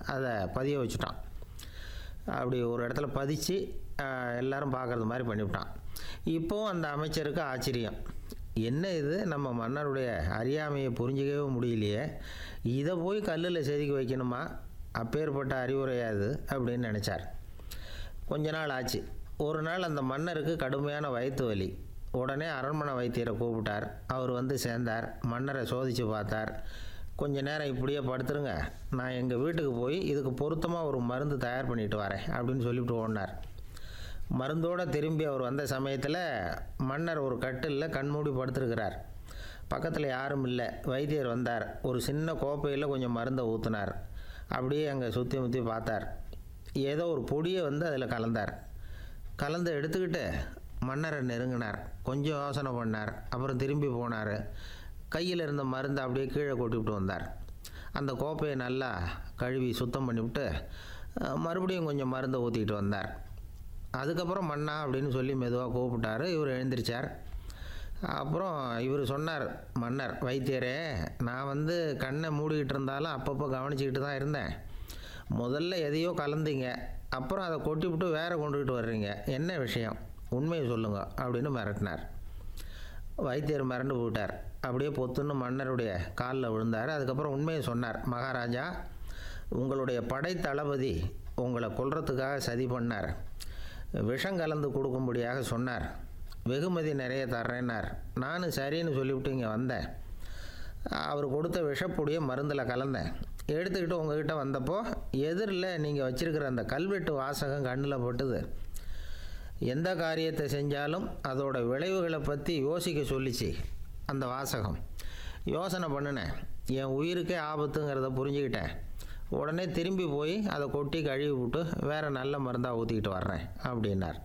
அதை பதிய வச்சுட்டான் அப்படி ஒரு இடத்துல பதிச்சு ஆஹ், எல்லாரும் பார்க்குறது மாதிரி பண்ணிவிட்டான் இப்போவும் அந்த அமைச்சருக்கு ஆச்சரியம் என்ன இது நம்ம மன்னருடைய அறியாமையை புரிஞ்சிக்கவே முடியலையே இதை போய் கல்லில் செதுக்கி வைக்கணுமா அப்பேற்பட்ட அறிவுரையாது அப்படின்னு நினச்சார் கொஞ்ச நாள் ஆச்சு ஒரு நாள் அந்த மன்னருக்கு கடுமையான வயிற்று வலி உடனே அரண்மனை வைத்தியரை கூப்பிட்டார் அவர் வந்து சேர்ந்தார் மன்னரை சோதித்து பார்த்தார் கொஞ்ச நேரம் இப்படியே படுத்துருங்க நான் எங்கள் வீட்டுக்கு போய் இதுக்கு பொருத்தமாக ஒரு மருந்து தயார் பண்ணிட்டு வரேன் அப்படின்னு சொல்லிவிட்டு ஓடினார் மருந்தோடு திரும்பி அவர் வந்த சமயத்தில் மன்னர் ஒரு கட்டிலில் கண்மூடி படுத்திருக்கிறார் பக்கத்தில் யாரும் இல்லை வைத்தியர் வந்தார் ஒரு சின்ன கோப்பையில் கொஞ்சம் மருந்தை ஊற்றினார் அப்படியே அங்கே சுற்றி முற்றி பார்த்தார் ஏதோ ஒரு பொடியை வந்து அதில் கலந்தார் கலந்து எடுத்துக்கிட்டு மன்னரை நெருங்கினார் கொஞ்சம் யோசனை பண்ணார் அப்புறம் திரும்பி போனார் கையில் இருந்த மருந்தை அப்படியே கீழே கொட்டிவிட்டு வந்தார் அந்த கோப்பையை நல்லா கழுவி சுத்தம் பண்ணிவிட்டு அஹ், மறுபடியும் கொஞ்சம் மருந்தை ஊற்றிக்கிட்டு வந்தார் அதுக்கப்புறம் மன்னா அப்படின்னு சொல்லி மெதுவாக கூப்பிட்டாரு இவர் எழுந்திரிச்சார் அப்புறம் இவர் சொன்னார் மன்னர் வைத்தியரே நான் வந்து கண்ணை மூடிக்கிட்டு இருந்தாலும் அப்பப்போ கவனிச்சிக்கிட்டு தான் இருந்தேன் முதல்ல எதையோ கலந்தீங்க அப்புறம் அதை கொட்டிவிட்டு வேற கொண்டுக்கிட்டு வர்றீங்க என்ன விஷயம் உண்மையை சொல்லுங்க அப்படின்னு மிரட்டினார் வைத்தியர் மிரண்டு போயிட்டார் அப்படியே பொத்துன்னு மன்னருடைய காலில் விழுந்தார் அதுக்கப்புறம் உண்மையை சொன்னார் மகாராஜா உங்களுடைய படை தளபதி உங்களை கொல்றதுக்காக சதி பண்ணார் விஷம் கலந்து கொடுக்கும்படியாக சொன்னார் வெகுமதி நிறைய தர்றேன்னார் நானும் சரின்னு சொல்லிவிட்டு இங்கே வந்தேன் அவர் கொடுத்த விஷப்பொடியை மருந்தில் கலந்தேன் எடுத்துக்கிட்டு உங்ககிட்ட வந்தப்போ எதிரில் நீங்கள் வச்சிருக்கிற அந்த கல்வெட்டு வாசகம் கண்ணில் பட்டுது எந்த காரியத்தை செஞ்சாலும் அதோட விளைவுகளை பற்றி யோசிக்க சொல்லிச்சு அந்த வாசகம் யோசனை பண்ணினேன் என் உயிருக்கே ஆபத்துங்கிறத புரிஞ்சுக்கிட்டேன் உடனே திரும்பி போய் அதை கொட்டி கழுவி விட்டு வேறு நல்ல மருந்தாக ஊற்றிக்கிட்டு வர்றேன் அப்படின்னார்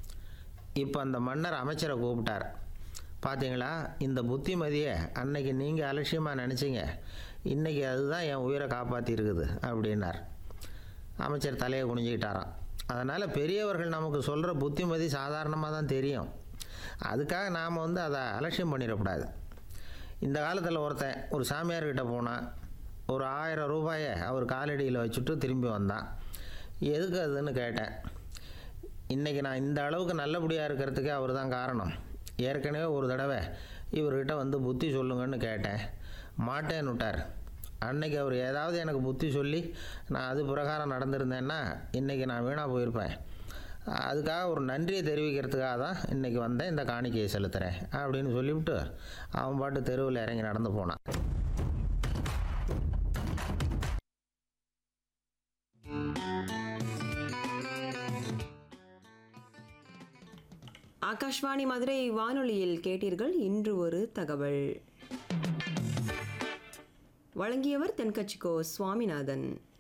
இப்போ அந்த மன்னர் அமைச்சரை கூப்பிட்டார் பார்த்தீங்களா இந்த புத்திமதியை அன்னைக்கு நீங்கள் அலட்சியமாக நினச்சிங்க இன்றைக்கி அதுதான் என் உயிரை காப்பாற்றி இருக்குது அப்படின்னார் அமைச்சர் தலையை குனிஞ்சிக்கிட்டாராம் அதனால் பெரியவர்கள் நமக்கு சொல்கிற புத்திமதி சாதாரணமாக தான் தெரியும் அதுக்காக நாம் வந்து அதை அலட்சியம் பண்ணிடக்கூடாது இந்த காலத்தில் ஒருத்தன் ஒரு சாமியார்கிட்ட போனான் ஒரு ஆயிரம் ரூபாயை அவர் காலடியில் வச்சுட்டு திரும்பி வந்தான் எதுக்கு அதுன்னு கேட்டேன் இன்றைக்கி நான் இந்த அளவுக்கு நல்லபடியாக இருக்கிறதுக்கே அவர் தான் காரணம் ஏற்கனவே ஒரு தடவை இவர்கிட்ட வந்து புத்தி சொல்லுங்கன்னு கேட்டேன் மாட்டேன்னு விட்டார் அன்னைக்கு அவர் ஏதாவது எனக்கு புத்தி சொல்லி நான் அது பிரகாரம் நடந்திருந்தேன்னா இன்றைக்கி நான் வீணாக போயிருப்பேன் அதுக்காக ஒரு நன்றியை தெரிவிக்கிறதுக்காக தான் இன்றைக்கி வந்தேன் இந்த காணிக்கையை செலுத்துகிறேன் அப்படின்னு சொல்லிவிட்டு அவன் பாட்டு தெருவில் இறங்கி நடந்து போனான் ஆகாஷ்வாணி மதுரை வானொலியில் கேட்டீர்கள் இன்று ஒரு தகவல் வழங்கியவர் தென்கட்சிக்கோ சுவாமிநாதன்